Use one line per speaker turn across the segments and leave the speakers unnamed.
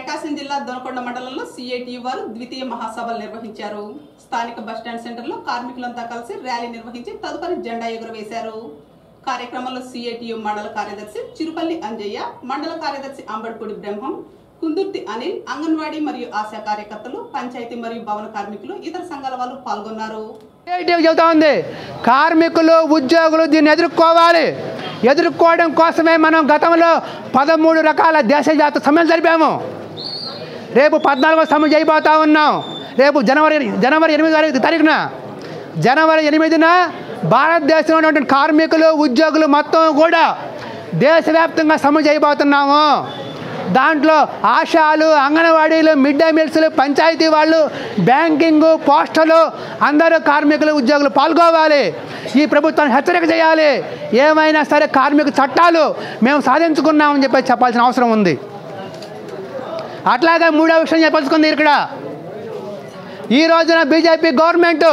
ప్రకాశం జిల్లా దొనకొండ మండలంలో సిఐటియు వారు ద్వితీయ మహాసభలు నిర్వహించారు స్థానిక బస్టాండ్ సెంటర్లో కార్మికులంతా కలిసి ర్యాలీ నిర్వహించి తదుపరి జెండా ఎగురవేశారు కార్యక్రమంలో సిఐటియు మండల కార్యదర్శి చిరుపల్లి అంజయ్య మండల కార్యదర్శి అంబడిపూడి బ్రహ్మం కుందుర్తి అనిల్ అంగన్వాడీ మరియు ఆశా కార్యకర్తలు పంచాయతీ మరియు భవన కార్మికులు ఇతర సంఘాల వాళ్ళు పాల్గొన్నారు
క్రియేటివ్ చెబుతా ఉంది కార్మికులు ఉద్యోగులు దీన్ని ఎదుర్కోవాలి ఎదుర్కోవడం కోసమే మనం గతంలో పదమూడు రకాల దేశజాత సమ్మెలు జరిపాము రేపు పద్నాలుగో సమ్మె చేయబోతా ఉన్నాం రేపు జనవరి జనవరి ఎనిమిది తారీఖున జనవరి ఎనిమిదిన భారతదేశంలో ఉన్నటువంటి కార్మికులు ఉద్యోగులు మొత్తం కూడా దేశవ్యాప్తంగా సమ్మె చేయబోతున్నాము దాంట్లో ఆశాలు అంగన్వాడీలు మిడ్ డే మీల్స్లు పంచాయతీ వాళ్ళు బ్యాంకింగ్ పోస్టలు అందరూ కార్మికులు ఉద్యోగులు పాల్గొవాలి ఈ ప్రభుత్వాన్ని హెచ్చరిక చేయాలి ఏమైనా సరే కార్మిక చట్టాలు మేము సాధించుకున్నామని చెప్పి చెప్పాల్సిన అవసరం ఉంది అట్లాగే మూడో విషయం చెప్పాల్సుకుంది ఇక్కడ ఈ రోజున బీజేపీ గవర్నమెంట్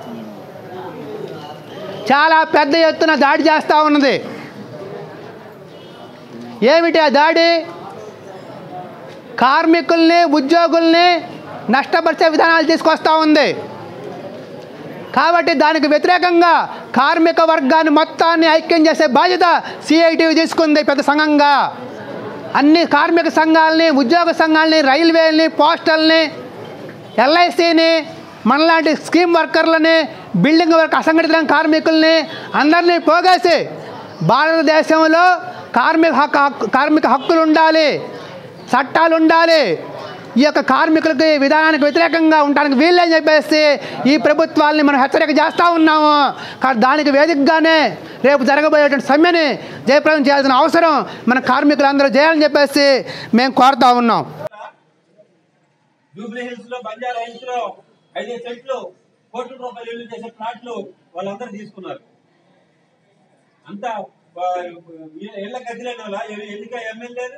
చాలా పెద్ద ఎత్తున దాడి చేస్తూ ఉన్నది ఏమిటి ఆ దాడి కార్మికుల్ని ఉద్యోగుల్ని నష్టపరిచే విధానాలు తీసుకొస్తూ ఉంది కాబట్టి దానికి వ్యతిరేకంగా కార్మిక వర్గాన్ని మొత్తాన్ని ఐక్యం చేసే బాధ్యత సిఐటి తీసుకుంది పెద్ద సంఘంగా అన్ని కార్మిక సంఘాలని ఉద్యోగ సంఘాలని రైల్వేలని పోస్టల్ని ఎల్ఐసిని మనలాంటి స్కీమ్ వర్కర్లని బిల్డింగ్ వర్క్ అసంఘటిత కార్మికుల్ని అందరినీ పోగేసి భారతదేశంలో కార్మిక హక్కు హక్కు- కార్మిక హక్కులు ఉండాలి చట్టాలు ఉండాలి ఈ యొక్క కార్మికులకి ఈ విధానానికి వ్యతిరేకంగా ఉండడానికి వీళ్ళని చెప్పేసి ఈ ప్రభుత్వాల్ని మనం హెచ్చరిక చేస్తూ ఉన్నాము కానీ దానికి వేదికగానే రేపు జరగబోయేటువంటి సమ్మెని జయప్రదం చేయాల్సిన అవసరం మన కార్మికులందరూ చేయాలని చెప్పేసి మేము కోరుతా ఉన్నాం
జూబ్లీ హిల్స్ లో బంజారా హిల్స్ లో ఐదు సెంట్లు కోట్ల రూపాయలు ఇల్లు చేసే ప్లాట్లు వాళ్ళందరూ తీసుకున్నారు అంతా ఆ, ఇళ్ళ గదిలేని వాళ్ళ ఎన్నిక ఎమ్మెల్యేలు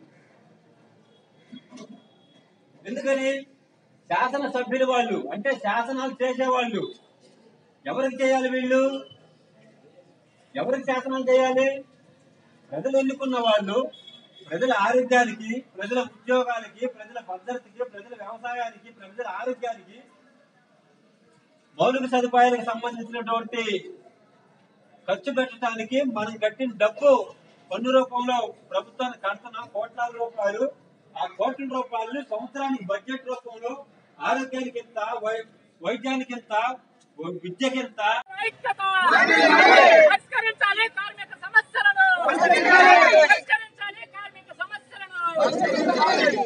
ఎందుకని శాసన సభ్యులు వాళ్ళు అంటే శాసనాలు చేసేవాళ్ళు ఎవరికి చేయాలి వీళ్ళు ఎవరికి శాసనాలు చేయాలి ప్రజలు ఎన్నుకున్న వాళ్ళు ప్రజల ఆరోగ్యానికి ప్రజల ఉద్యోగాలకి ప్రజల భద్రతకి ప్రజల వ్యవసాయానికి ప్రజల ఆరోగ్యానికి మౌలిక సదుపాయాలకు సంబంధించినటువంటి ఖర్చు పెట్టడానికి మనం కట్టిన డబ్బు పన్ను రూపంలో ప్రభుత్వానికి కడుతున్నాం కోట్లాది రూపాయలు ఆ కోట్ల రూపాయలు సంవత్సరానికి బడ్జెట్ రూపంలో ఆరోగ్యానికి ఎంత వై- వైద్యానికి ఎంత విద్యకి ఎంత
ఐక్యత పరిష్కరించాలి కార్మిక సమస్యలను పరిష్కరించాలి కార్మిక సమస్యలను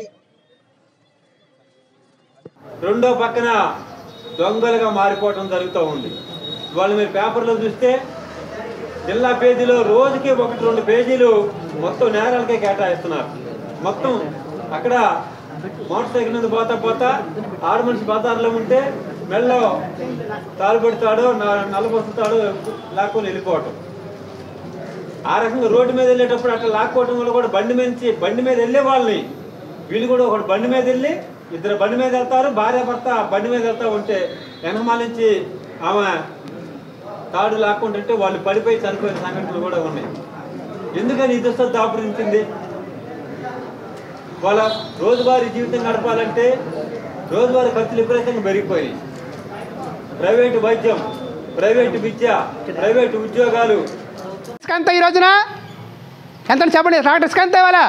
రెండో పక్కన దొంగలుగా మారిపోవటం జరుగుతూ ఉంది వాళ్ళు మీరు పేపర్లో చూస్తే జిల్లా పేజీలో రోజుకి ఒకటి రెండు పేజీలు మొత్తం నేరాలకే కేటాయిస్తున్నారు మొత్తం అక్కడ మోటార్ సైకిల్ మీద పోతా పోతా ఆరు మనిషి బజార్లో ఉంటే మెల్లో తాడు పెడతాడు నల్లబొస్తాడు లాక్కొని వెళ్ళిపోవటం ఆ రకంగా రోడ్డు మీద వెళ్ళేటప్పుడు అట్లా లాక్కోవటం వల్ల కూడా బండి మీద బండి మీద వెళ్ళే వాళ్ళని వీళ్ళు కూడా ఒకటి బండి మీద వెళ్ళి ఇద్దరు బండి మీద వెళ్తారు భార్య భర్త బండి మీద వెళ్తా ఉంటే వెనకమాల నుంచి ఆమె తాడు లాక్కుంటుంటే వాళ్ళు పడిపోయి చనిపోయిన సంఘటనలు కూడా ఉన్నాయి ఎందుకని ఇది దాపురించింది వాళ్ళ రోజువారీ జీవితం గడపాలంటే రోజువారీ ఖర్చులు విపరీతంగా పెరిగిపోయి ప్రైవేటు వైద్యం ప్రైవేటు విద్య ప్రైవేటు ఉద్యోగాలు
ఇసుక ఎంత ఈ రోజున ఎంత చెప్పండి ట్రాక్టర్ ఇసుక ఎంత ఇవాళ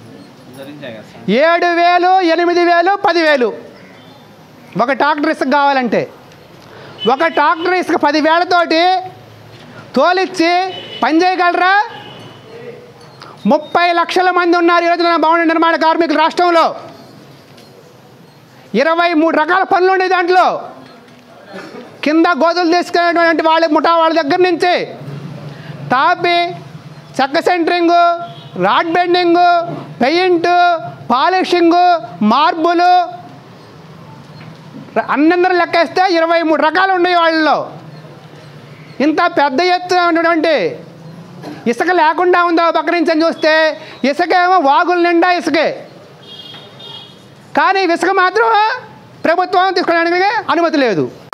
ఏడు వేలు ఎనిమిది వేలు పదివేలు ఒక ట్రాక్టర్ ఇసుక కావాలంటే ఒక ట్రాక్టర్ ఇసుక పదివేలతోటి తోలిచ్చి పని చేయగలరా ముప్పై లక్షల మంది ఉన్నారు ఈ రోజున భవన నిర్మాణ కార్మికులు రాష్ట్రంలో ఇరవై మూడు రకాల పనులు ఉన్నాయి దాంట్లో కింద గోధులు తీసుకునేటువంటి వాళ్ళ ముఠా వాళ్ళ దగ్గర నుంచి టాపి చెక్క centring rod bending paint polishing మార్బులు అన్నందరూ లెక్కేస్తే ఇరవై మూడు రకాలు ఉన్నాయి వాళ్ళలో ఇంత పెద్ద ఎత్తున ఉన్నటువంటి ఇసుక లేకుండా ఉందో పక్క నుంచి అని చూస్తే ఇసుక ఏమో వాగుల నిండా ఇసుకే కానీ ఇసుక మాత్రం ప్రభుత్వం తీసుకోవడానికి అనుమతి లేదు